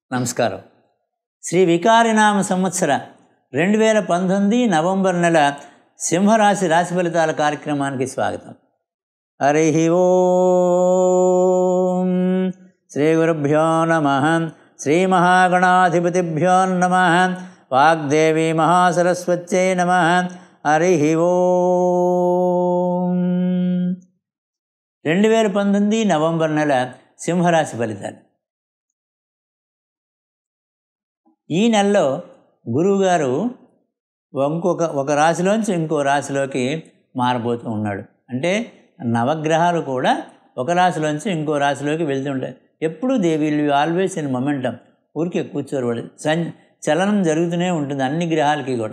నమస్కారం శ్రీ వికారినామ సంవత్సర రెండు వేల పంతొమ్మిది నవంబర్ నెల సింహరాశి రాశి ఫలితాల కార్యక్రమానికి స్వాగతం హరి ఓం శ్రీ గురుభ్యో నమ శ్రీ మహాగణాధిపతిభ్యో నమ వాగ్దేవి మహాసరస్వత్యై నమ హరి ఓం రెండు వేల పంతొమ్మిది నవంబర్ నెల సింహరాశి ఫలితాలు ఈ నెలలో గురువుగారు ఇంకొక ఒక రాశిలోంచి ఇంకో రాశిలోకి మారబోతూ ఉన్నాడు అంటే నవగ్రహాలు కూడా ఒక రాశిలోంచి ఇంకో రాశిలోకి వెళ్తుంటాయి ఎప్పుడు they will always in momentum ఊరికే కూర్చోరు వాళ్ళు సం చలనం జరుగుతూనే ఉంటుంది అన్ని గ్రహాలకి కూడా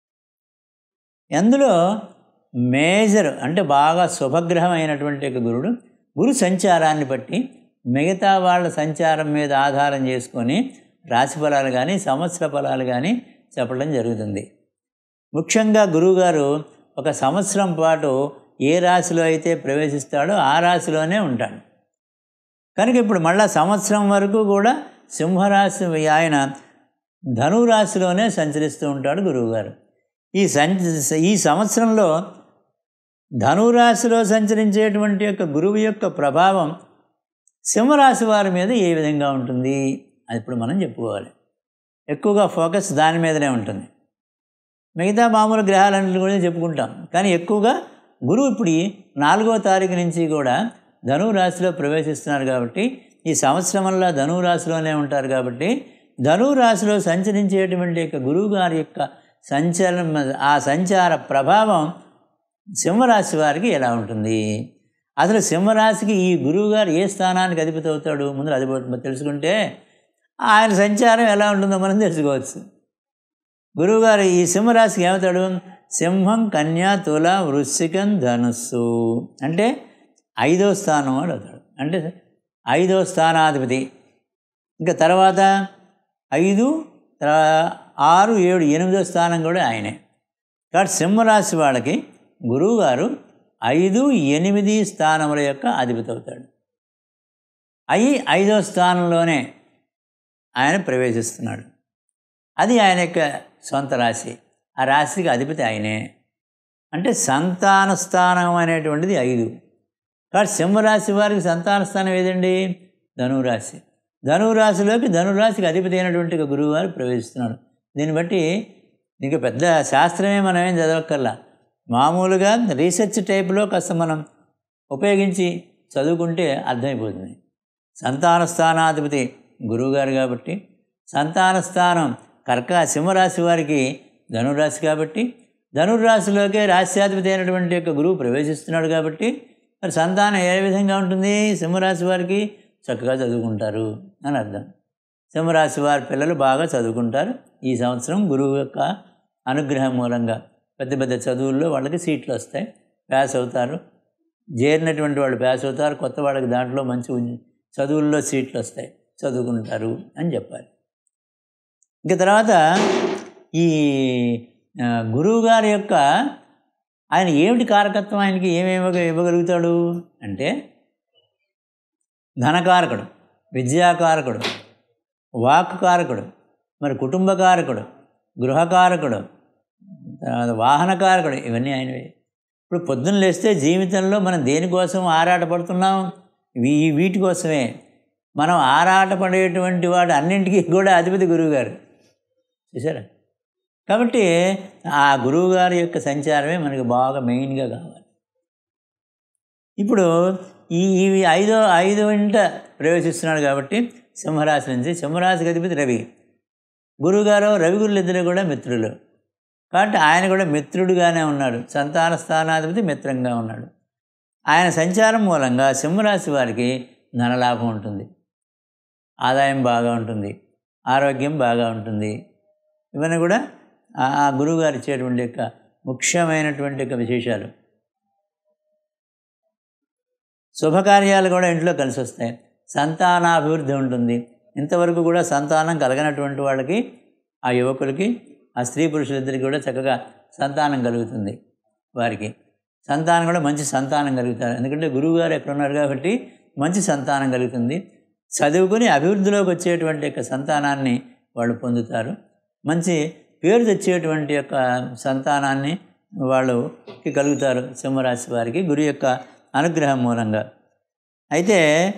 అందులో మేజర్ అంటే బాగా శుభగ్రహం అయినటువంటి ఒక గురుడు గురు సంచారాన్ని బట్టి మిగతా వాళ్ళ సంచారం మీద ఆధారం చేసుకొని రాశి ఫలాలు కానీ సంవత్సర ఫలాలు కానీ చెప్పడం జరుగుతుంది ముఖ్యంగా గురువుగారు ఒక సంవత్సరం పాటు ఏ రాశిలో అయితే ప్రవేశిస్తాడో ఆ రాశిలోనే ఉంటాడు కనుక ఇప్పుడు మళ్ళా సంవత్సరం వరకు కూడా సింహరాశి ఆయన ధనురాశిలోనే సంచరిస్తూ ఉంటాడు గురువుగారు ఈ సంచ ఈ సంవత్సరంలో ధనురాశిలో సంచరించేటువంటి యొక్క గురువు యొక్క ప్రభావం సింహరాశి వారి మీద ఏ విధంగా ఉంటుంది అది ఇప్పుడు మనం చెప్పుకోవాలి ఎక్కువగా ఫోకస్ దాని మీదనే ఉంటుంది మిగతా మామూలు గ్రహాలన్నింటి కూడా చెప్పుకుంటాం కానీ ఎక్కువగా గురువు ఇప్పుడు ఈ నాలుగో తారీఖు నుంచి కూడా ధనువు రాశిలో ప్రవేశిస్తున్నారు కాబట్టి ఈ సంవత్సరంలో ధనువు రాశిలోనే ఉంటారు కాబట్టి ధనువు రాశిలో సంచరించేటువంటి యొక్క గురువు గారి యొక్క సంచలనం ఆ సంచార ప్రభావం సింహరాశి వారికి ఎలా ఉంటుంది అసలు సింహరాశికి ఈ గురువు గారు ఏ స్థానానికి అధిపతి అవుతాడు ముందు అది తెలుసుకుంటే ఆయన సంచారం ఎలా ఉంటుందో మనం తెలుసుకోవచ్చు గురువుగారు ఈ సింహరాశికి ఏమవుతాడు సింహం కన్యా తుల వృశ్చికం ధనుస్సు అంటే ఐదో స్థానం వాడు అవుతాడు అంటే ఐదో స్థానాధిపతి ఇంకా తర్వాత ఐదు ఆరు ఏడు ఎనిమిదో స్థానం కూడా ఆయనే కాబట్టి సింహరాశి వాళ్ళకి గురువుగారు ఐదు ఎనిమిది స్థానముల యొక్క అధిపతి అవుతాడు అయి ఐదో స్థానంలోనే ఆయన ప్రవేశిస్తున్నాడు అది ఆయన యొక్క సొంత రాశి ఆ రాశికి అధిపతి ఆయనే అంటే సంతాన స్థానం అనేటువంటిది ఐదు కాబట్టి సింహరాశి వారికి సంతాన స్థానం ఏదండి ధనురాశి ధనురాశిలోకి ధనురాశికి అధిపతి అయినటువంటి గురువుగారు ప్రవేశిస్తున్నాడు దీన్ని బట్టి ఇంకా పెద్ద శాస్త్రమే మనం ఏం చదవక్కర్లా మామూలుగా రీసెర్చ్ టైప్లో కాస్త మనం ఉపయోగించి చదువుకుంటే అర్థమైపోతుంది సంతాన స్థానాధిపతి గురువుగారు కాబట్టి సంతాన స్థానం కర్క సింహరాశి వారికి ధనురాశి కాబట్టి ధనుర్రాశిలోకే రాశ్యాధిపతి అయినటువంటి యొక్క గురువు ప్రవేశిస్తున్నాడు కాబట్టి మరి సంతానం ఏ విధంగా ఉంటుంది సింహరాశి వారికి చక్కగా చదువుకుంటారు అని అర్థం సింహరాశి వారి పిల్లలు బాగా చదువుకుంటారు ఈ సంవత్సరం గురువు యొక్క అనుగ్రహం మూలంగా పెద్ద పెద్ద చదువుల్లో వాళ్ళకి సీట్లు వస్తాయి పాస్ అవుతారు చేరినటువంటి వాళ్ళు పాస్ అవుతారు కొత్త వాళ్ళకి దాంట్లో మంచి చదువుల్లో సీట్లు వస్తాయి చదువుకుంటారు అని చెప్పాలి ఇంకా తర్వాత ఈ గురువు గారి యొక్క ఆయన ఏమిటి కారకత్వం ఆయనకి ఏమేమి ఇవ్వగలుగుతాడు అంటే ధనకారకుడు విద్యాకారకుడు వాక్కారకుడు మరి కుటుంబకారకుడు గృహకారకుడు వాహనకారకుడు ఇవన్నీ ఆయనవే ఇప్పుడు పొద్దున్న లేస్తే జీవితంలో మనం దేనికోసం ఆరాటపడుతున్నాం ఈ వీటి కోసమే మనం ఆరాటపడేటువంటి వాడు అన్నింటికీ కూడా అధిపతి గురువుగారు చూసారా కాబట్టి ఆ గురువుగారి యొక్క సంచారమే మనకి బాగా మెయిన్గా కావాలి ఇప్పుడు ఈ ఇవి ఐదో ఐదో ఇంట ప్రవేశిస్తున్నాడు కాబట్టి సింహరాశి నుంచి సింహరాశికి అధిపతి రవి గురువుగారు రవి గురులు ఇద్దరు కూడా మిత్రులు కాబట్టి ఆయన కూడా మిత్రుడుగానే ఉన్నాడు సంతాన స్థానాధిపతి మిత్రంగా ఉన్నాడు ఆయన సంచారం మూలంగా సింహరాశి వారికి ధనలాభం ఉంటుంది ఆదాయం బాగా ఉంటుంది ఆరోగ్యం బాగా ఉంటుంది ఇవన్నీ కూడా ఆ గురువుగారు ఇచ్చేటువంటి యొక్క ముఖ్యమైనటువంటి యొక్క విశేషాలు శుభకార్యాలు కూడా ఇంట్లో కలిసి వస్తాయి సంతానాభివృద్ధి ఉంటుంది ఇంతవరకు కూడా సంతానం కలగనటువంటి వాళ్ళకి ఆ యువకులకి ఆ స్త్రీ పురుషులిద్దరికి కూడా చక్కగా సంతానం కలుగుతుంది వారికి సంతానం కూడా మంచి సంతానం కలుగుతారు ఎందుకంటే గురువుగారు ఎక్కడ ఉన్నారు కాబట్టి మంచి సంతానం కలుగుతుంది చదువుకుని అభివృద్ధిలోకి వచ్చేటువంటి యొక్క సంతానాన్ని వాళ్ళు పొందుతారు మంచి పేరు తెచ్చేటువంటి యొక్క సంతానాన్ని వాళ్ళకి కలుగుతారు సింహరాశి వారికి గురు యొక్క అనుగ్రహం మూలంగా అయితే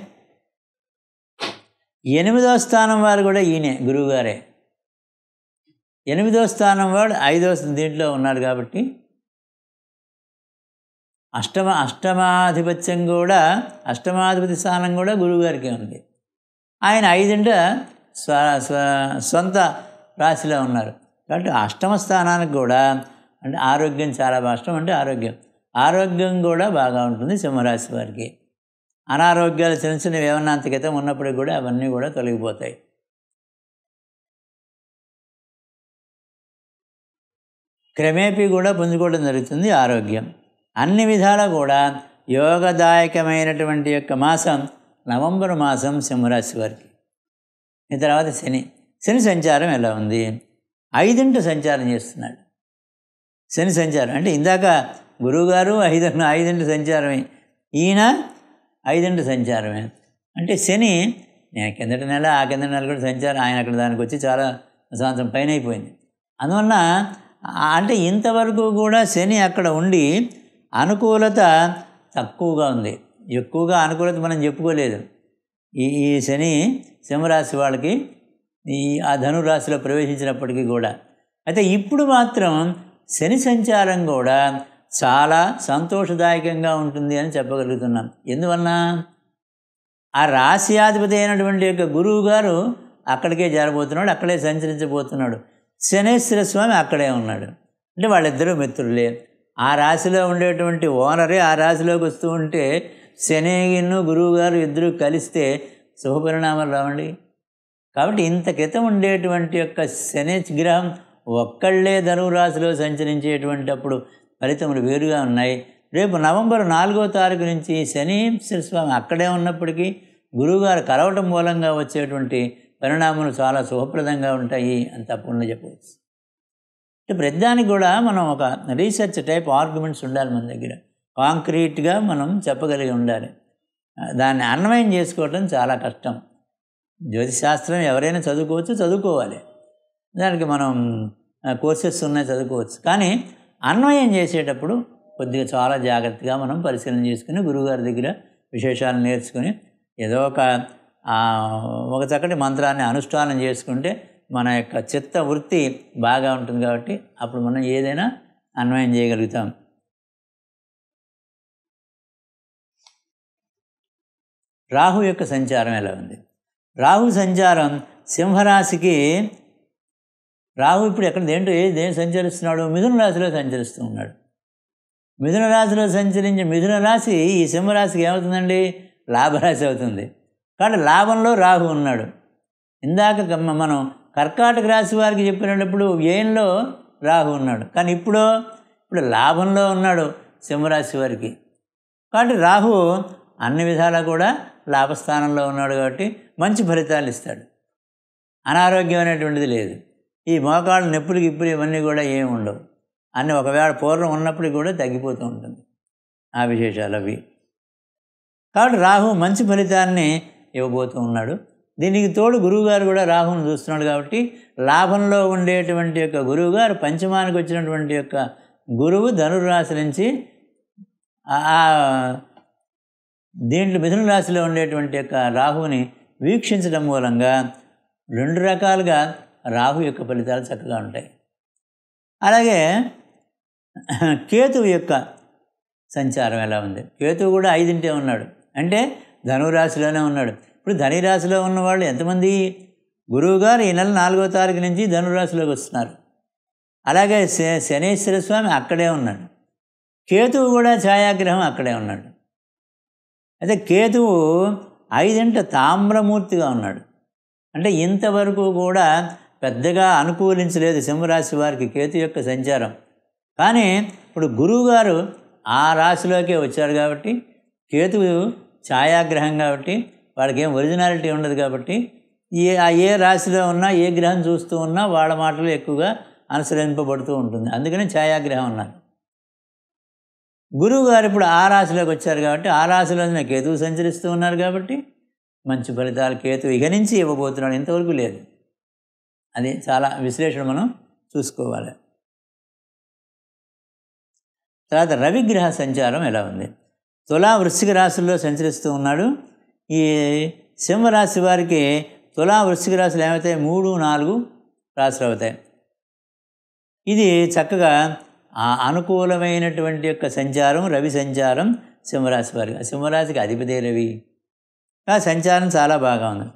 ఎనిమిదో స్థానం వారు కూడా ఈయనే గురువుగారే ఎనిమిదో స్థానం వాడు ఐదో దీంట్లో ఉన్నాడు కాబట్టి అష్టమ అష్టమాధిపత్యం కూడా అష్టమాధిపతి స్థానం కూడా గురువుగారికి ఉంది ఆయన ఐదింట స్వ స్వ సొంత రాశిలో ఉన్నారు కాబట్టి అష్టమ స్థానానికి కూడా అంటే ఆరోగ్యం చాలా అష్టం అంటే ఆరోగ్యం ఆరోగ్యం కూడా బాగా ఉంటుంది సింహరాశి వారికి అనారోగ్యాలు చిన్న చిన్నవి ఏమన్నా అంతకితం ఉన్నప్పటికీ కూడా అవన్నీ కూడా తొలగిపోతాయి క్రమేపీ కూడా పుంజుకోవడం జరుగుతుంది ఆరోగ్యం అన్ని విధాలా కూడా యోగదాయకమైనటువంటి యొక్క మాసం నవంబర్ మాసం సింహరాశి వారికి ఈ తర్వాత శని శని సంచారం ఎలా ఉంది ఐదింట సంచారం చేస్తున్నాడు శని సంచారం అంటే ఇందాక గురువుగారు ఐదు ఐదింట సంచారమే ఈయన ఐదింట సంచారమే అంటే శని నేను కిందటి నెల ఆ కిందటి నెల కూడా సంచారం ఆయన అక్కడ దానికి వచ్చి చాలా సంవత్సరం పైన అయిపోయింది అందువలన అంటే ఇంతవరకు కూడా శని అక్కడ ఉండి అనుకూలత తక్కువగా ఉంది ఎక్కువగా అనుకూలత మనం చెప్పుకోలేదు ఈ ఈ శని సింహరాశి వాళ్ళకి ఈ ఆ ధనురాశిలో ప్రవేశించినప్పటికీ కూడా అయితే ఇప్పుడు మాత్రం శని సంచారం కూడా చాలా సంతోషదాయకంగా ఉంటుంది అని చెప్పగలుగుతున్నాం ఎందువలన ఆ రాశ్యాధిపతి అయినటువంటి యొక్క గురువు గారు అక్కడికే చేరబోతున్నాడు అక్కడే సంచరించబోతున్నాడు శనేశ్వర స్వామి అక్కడే ఉన్నాడు అంటే వాళ్ళిద్దరూ మిత్రులే ఆ రాశిలో ఉండేటువంటి ఓనరే ఆ రాశిలోకి వస్తూ ఉంటే శనిగిన్ను గురువు గారు ఇద్దరు కలిస్తే శుభపరిణామాలు రావండి కాబట్టి ఇంత క్రితం ఉండేటువంటి యొక్క శని గ్రహం ఒక్కళ్ళే ధనువు రాశిలో సంచరించేటువంటి అప్పుడు ఫలితములు వేరుగా ఉన్నాయి రేపు నవంబర్ నాలుగో తారీఖు నుంచి శని స్వామి అక్కడే ఉన్నప్పటికీ గురువుగారు కలవటం మూలంగా వచ్చేటువంటి పరిణామాలు చాలా శుభప్రదంగా ఉంటాయి అని తప్పకుండా చెప్పవచ్చు అంటే ప్రతిదానికి కూడా మనం ఒక రీసెర్చ్ టైప్ ఆర్గ్యుమెంట్స్ ఉండాలి మన దగ్గర కాంక్రీట్గా మనం చెప్పగలిగి ఉండాలి దాన్ని అన్వయం చేసుకోవటం చాలా కష్టం జ్యోతిశాస్త్రం ఎవరైనా చదువుకోవచ్చు చదువుకోవాలి దానికి మనం కోర్సెస్ ఉన్నాయి చదువుకోవచ్చు కానీ అన్వయం చేసేటప్పుడు కొద్దిగా చాలా జాగ్రత్తగా మనం పరిశీలన చేసుకుని గురువుగారి దగ్గర విశేషాలు నేర్చుకుని ఏదో ఒక ఒక చక్కటి మంత్రాన్ని అనుష్ఠానం చేసుకుంటే మన యొక్క చిత్త వృత్తి బాగా ఉంటుంది కాబట్టి అప్పుడు మనం ఏదైనా అన్వయం చేయగలుగుతాం రాహు యొక్క సంచారం ఎలా ఉంది రాహు సంచారం సింహరాశికి రాహు ఇప్పుడు ఎక్కడ దేంట్లో ఏ దేని సంచరిస్తున్నాడు మిథున రాశిలో సంచరిస్తూ ఉన్నాడు మిథున రాశిలో సంచరించే మిథున రాశి ఈ సింహరాశికి ఏమవుతుందండి లాభరాశి అవుతుంది కాబట్టి లాభంలో రాహు ఉన్నాడు ఇందాక మనం కర్కాటక రాశి వారికి చెప్పినప్పుడు వ్యయంలో రాహు ఉన్నాడు కానీ ఇప్పుడు ఇప్పుడు లాభంలో ఉన్నాడు సింహరాశి వారికి కాబట్టి రాహు అన్ని విధాలా కూడా లాభస్థానంలో ఉన్నాడు కాబట్టి మంచి ఫలితాలు ఇస్తాడు అనారోగ్యం అనేటువంటిది లేదు ఈ మోకాళ్ళు నొప్పులు గిప్పులు ఇవన్నీ కూడా ఏమి ఉండవు అన్ని ఒకవేళ పూర్వం ఉన్నప్పుడు కూడా తగ్గిపోతూ ఉంటుంది ఆ విశేషాలు అవి కాబట్టి రాహు మంచి ఫలితాన్ని ఇవ్వబోతూ ఉన్నాడు దీనికి తోడు గురువుగారు కూడా రాహుని చూస్తున్నాడు కాబట్టి లాభంలో ఉండేటువంటి యొక్క గురువుగారు పంచమానికి వచ్చినటువంటి యొక్క గురువు ధనుర్రాశి నుంచి దీంట్లో మిథున రాశిలో ఉండేటువంటి యొక్క రాహుని వీక్షించడం మూలంగా రెండు రకాలుగా రాహు యొక్క ఫలితాలు చక్కగా ఉంటాయి అలాగే కేతువు యొక్క సంచారం ఎలా ఉంది కేతువు కూడా ఐదింటే ఉన్నాడు అంటే ధనురాశిలోనే ఉన్నాడు ఇప్పుడు ధనురాశిలో ఉన్నవాళ్ళు ఎంతమంది గురువుగారు ఈ నెల నాలుగో తారీఖు నుంచి ధనురాశిలోకి వస్తున్నారు అలాగే శనేశ్వర స్వామి అక్కడే ఉన్నాడు కేతువు కూడా ఛాయాగ్రహం అక్కడే ఉన్నాడు అయితే కేతువు ఐదింట తామ్రమూర్తిగా ఉన్నాడు అంటే ఇంతవరకు కూడా పెద్దగా అనుకూలించలేదు సింహరాశి వారికి కేతు యొక్క సంచారం కానీ ఇప్పుడు గురువుగారు ఆ రాశిలోకే వచ్చారు కాబట్టి కేతువు ఛాయాగ్రహం కాబట్టి వాళ్ళకి ఏం ఒరిజినాలిటీ ఉండదు కాబట్టి ఏ ఆ ఏ రాశిలో ఉన్నా ఏ గ్రహం చూస్తూ ఉన్నా వాళ్ళ మాటలు ఎక్కువగా అనుసరింపబడుతూ ఉంటుంది అందుకని ఛాయాగ్రహం ఉన్నారు గురువు గారు ఇప్పుడు ఆ రాశిలోకి వచ్చారు కాబట్టి ఆ రాశిలో కేతువు సంచరిస్తూ ఉన్నారు కాబట్టి మంచి ఫలితాలు కేతు ఇక నుంచి ఇవ్వబోతున్నాడు ఇంతవరకు లేదు అది చాలా విశ్లేషణ మనం చూసుకోవాలి తర్వాత రవిగ్రహ సంచారం ఎలా ఉంది తులా వృశ్చిక రాశుల్లో సంచరిస్తూ ఉన్నాడు ఈ సింహరాశి వారికి తులా వృశ్చిక రాశులు ఏమవుతాయి మూడు నాలుగు రాశులు అవుతాయి ఇది చక్కగా ఆ అనుకూలమైనటువంటి యొక్క సంచారం రవి సంచారం సింహరాశి వారికి ఆ సింహరాశికి అధిపతి రవి ఆ సంచారం చాలా బాగా ఉంది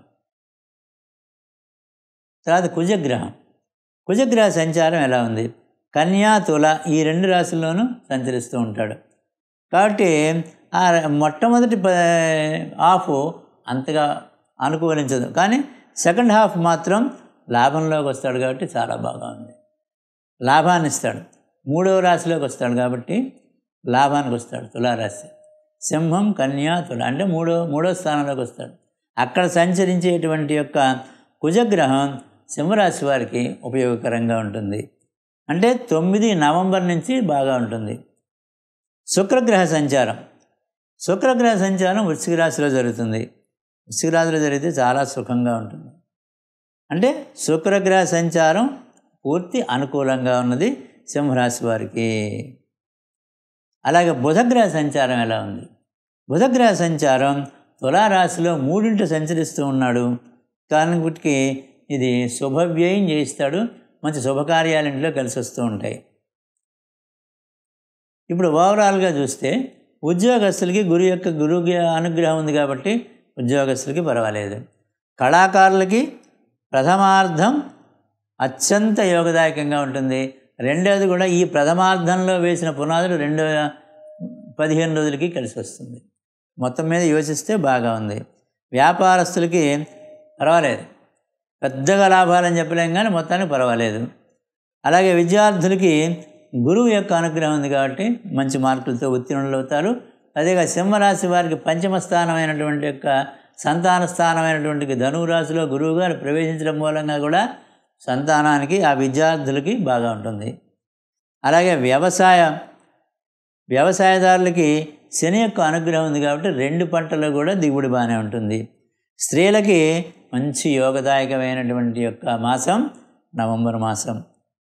తర్వాత కుజగ్రహం కుజగ్రహ సంచారం ఎలా ఉంది కన్యా తుల ఈ రెండు రాశుల్లోనూ సంచరిస్తూ ఉంటాడు కాబట్టి ఆ మొట్టమొదటి ప హాఫ్ అంతగా అనుకూలించదు కానీ సెకండ్ హాఫ్ మాత్రం లాభంలోకి వస్తాడు కాబట్టి చాలా బాగా ఉంది లాభాన్ని ఇస్తాడు మూడవ రాశిలోకి వస్తాడు కాబట్టి లాభానికి వస్తాడు తులారాశి సింహం కన్యా తుల అంటే మూడో మూడో స్థానంలోకి వస్తాడు అక్కడ సంచరించేటువంటి యొక్క కుజగ్రహం సింహరాశి వారికి ఉపయోగకరంగా ఉంటుంది అంటే తొమ్మిది నవంబర్ నుంచి బాగా ఉంటుంది శుక్రగ్రహ సంచారం శుక్రగ్రహ సంచారం వృశ్చిక రాశిలో జరుగుతుంది వృశ్చిక రాశిలో జరిగితే చాలా సుఖంగా ఉంటుంది అంటే శుక్రగ్రహ సంచారం పూర్తి అనుకూలంగా ఉన్నది సింహరాశి వారికి అలాగే బుధగ్రహ సంచారం ఎలా ఉంది బుధగ్రహ సంచారం తులారాశిలో మూడింటి సంచరిస్తూ ఉన్నాడు కాబట్టి ఇది శుభవ్యయం చేయిస్తాడు మంచి శుభకార్యాలు ఇంట్లో కలిసి వస్తూ ఉంటాయి ఇప్పుడు ఓవరాల్గా చూస్తే ఉద్యోగస్తులకి గురు యొక్క గురువు అనుగ్రహం ఉంది కాబట్టి ఉద్యోగస్తులకి పర్వాలేదు కళాకారులకి ప్రథమార్థం అత్యంత యోగదాయకంగా ఉంటుంది రెండవది కూడా ఈ ప్రథమార్థంలో వేసిన పునాదులు రెండో పదిహేను రోజులకి కలిసి వస్తుంది మొత్తం మీద యోచిస్తే బాగా ఉంది వ్యాపారస్తులకి పర్వాలేదు పెద్దగా లాభాలని చెప్పలేం కానీ మొత్తానికి పర్వాలేదు అలాగే విద్యార్థులకి గురువు యొక్క అనుగ్రహం ఉంది కాబట్టి మంచి మార్కులతో ఉత్తీర్ణులు అవుతారు అదేగా సింహరాశి వారికి పంచమ స్థానమైనటువంటి యొక్క సంతాన స్థానమైనటువంటి ధనురాశిలో గురువు గారు ప్రవేశించడం మూలంగా కూడా సంతానానికి ఆ విద్యార్థులకి బాగా ఉంటుంది అలాగే వ్యవసాయ వ్యవసాయదారులకి శని యొక్క అనుగ్రహం ఉంది కాబట్టి రెండు పంటలు కూడా దిగుబడి బాగానే ఉంటుంది స్త్రీలకి మంచి యోగదాయకమైనటువంటి యొక్క మాసం నవంబర్ మాసం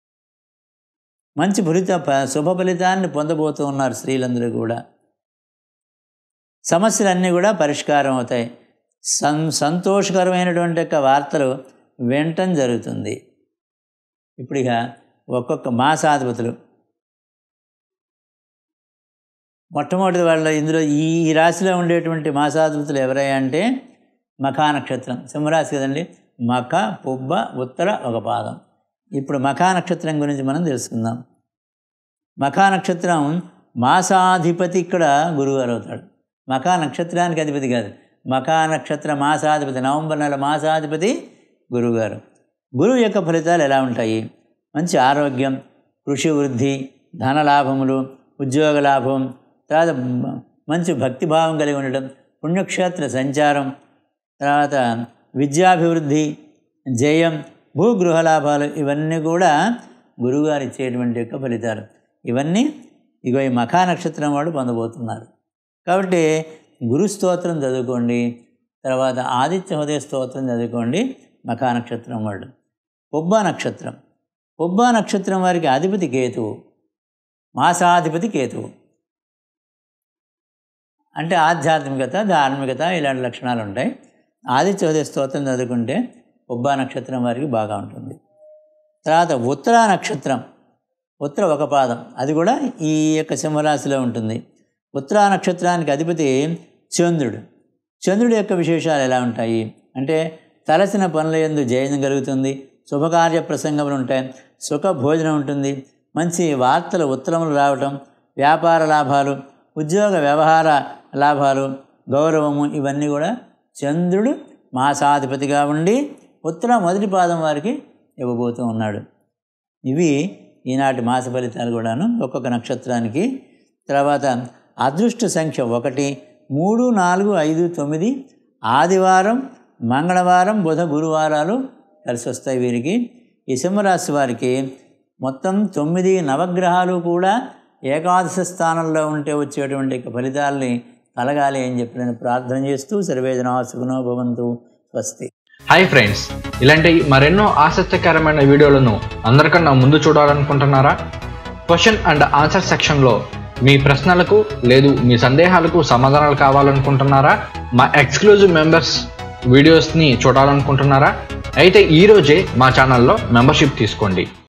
మంచి ఫలిత శుభ ఫలితాన్ని పొందబోతూ ఉన్నారు స్త్రీలందరూ కూడా సమస్యలన్నీ కూడా పరిష్కారం అవుతాయి సం సంతోషకరమైనటువంటి యొక్క వార్తలు వినటం జరుగుతుంది ఇప్పుడు ఇక ఒక్కొక్క మాసాధిపతులు మొట్టమొదటి వాళ్ళ ఇందులో ఈ ఈ రాశిలో ఉండేటువంటి మాసాధిపతులు ఎవరయ్యా అంటే మఖా నక్షత్రం సింహరాశి కదండి మఖ పుబ్బ ఉత్తర ఒక పాదం ఇప్పుడు మఖా నక్షత్రం గురించి మనం తెలుసుకుందాం మఖా నక్షత్రం మాసాధిపతి ఇక్కడ గురువుగారు అవుతాడు మఖా నక్షత్రానికి అధిపతి కాదు మఖా నక్షత్ర మాసాధిపతి నవంబర్ నెల మాసాధిపతి గురువుగారు గురువు యొక్క ఫలితాలు ఎలా ఉంటాయి మంచి ఆరోగ్యం కృషి వృద్ధి ధనలాభములు ఉద్యోగ లాభం తర్వాత మంచి భక్తిభావం కలిగి ఉండడం పుణ్యక్షేత్ర సంచారం తర్వాత విద్యాభివృద్ధి జయం భూగృహ లాభాలు ఇవన్నీ కూడా గురువుగారు ఇచ్చేటువంటి యొక్క ఫలితాలు ఇవన్నీ ఇగో ఈ మఖా నక్షత్రం వాళ్ళు పొందబోతున్నారు కాబట్టి గురు స్తోత్రం చదువుకోండి తర్వాత ఆదిత్య హృదయ స్తోత్రం చదువుకోండి మఖా నక్షత్రం వాళ్ళు పొబ్బా నక్షత్రం పొబ్బా నక్షత్రం వారికి అధిపతి కేతువు మాసాధిపతి కేతువు అంటే ఆధ్యాత్మికత ధార్మికత ఇలాంటి లక్షణాలు ఉంటాయి ఆదిత్య హృదయ స్తోత్రం చదువుకుంటే పొబ్బా నక్షత్రం వారికి బాగా ఉంటుంది తర్వాత ఉత్తరా నక్షత్రం ఉత్తర ఒక పాదం అది కూడా ఈ యొక్క సింహరాశిలో ఉంటుంది ఉత్తరా నక్షత్రానికి అధిపతి చంద్రుడు చంద్రుడి యొక్క విశేషాలు ఎలా ఉంటాయి అంటే తలసిన పనుల ఎందు జయం కలుగుతుంది శుభకార్య ప్రసంగములు ఉంటాయి సుఖ భోజనం ఉంటుంది మంచి వార్తలు ఉత్తరములు రావటం వ్యాపార లాభాలు ఉద్యోగ వ్యవహార లాభాలు గౌరవము ఇవన్నీ కూడా చంద్రుడు మాసాధిపతిగా ఉండి ఉత్తర మొదటి పాదం వారికి ఇవ్వబోతూ ఉన్నాడు ఇవి ఈనాటి మాస ఫలితాలు కూడాను ఒక్కొక్క నక్షత్రానికి తర్వాత అదృష్ట సంఖ్య ఒకటి మూడు నాలుగు ఐదు తొమ్మిది ఆదివారం మంగళవారం బుధ గురువారాలు కలిసి వస్తాయి వీరికి ఈ సింహరాశి వారికి మొత్తం తొమ్మిది నవగ్రహాలు కూడా ఏకాదశ స్థానంలో ఉంటే వచ్చేటువంటి ఫలితాలని కలగాలి అని చెప్పి నేను ప్రార్థన చేస్తూ సర్వేదనా సుగుణో భవంతు స్వస్తి హాయ్ ఫ్రెండ్స్ ఇలాంటి మరెన్నో ఆసక్తికరమైన వీడియోలను అందరికన్నా ముందు చూడాలనుకుంటున్నారా క్వశ్చన్ అండ్ ఆన్సర్ సెక్షన్లో మీ ప్రశ్నలకు లేదు మీ సందేహాలకు సమాధానాలు కావాలనుకుంటున్నారా మా ఎక్స్క్లూజివ్ మెంబర్స్ వీడియోస్ని చూడాలనుకుంటున్నారా అయితే ఈరోజే మా ఛానల్లో మెంబర్షిప్ తీసుకోండి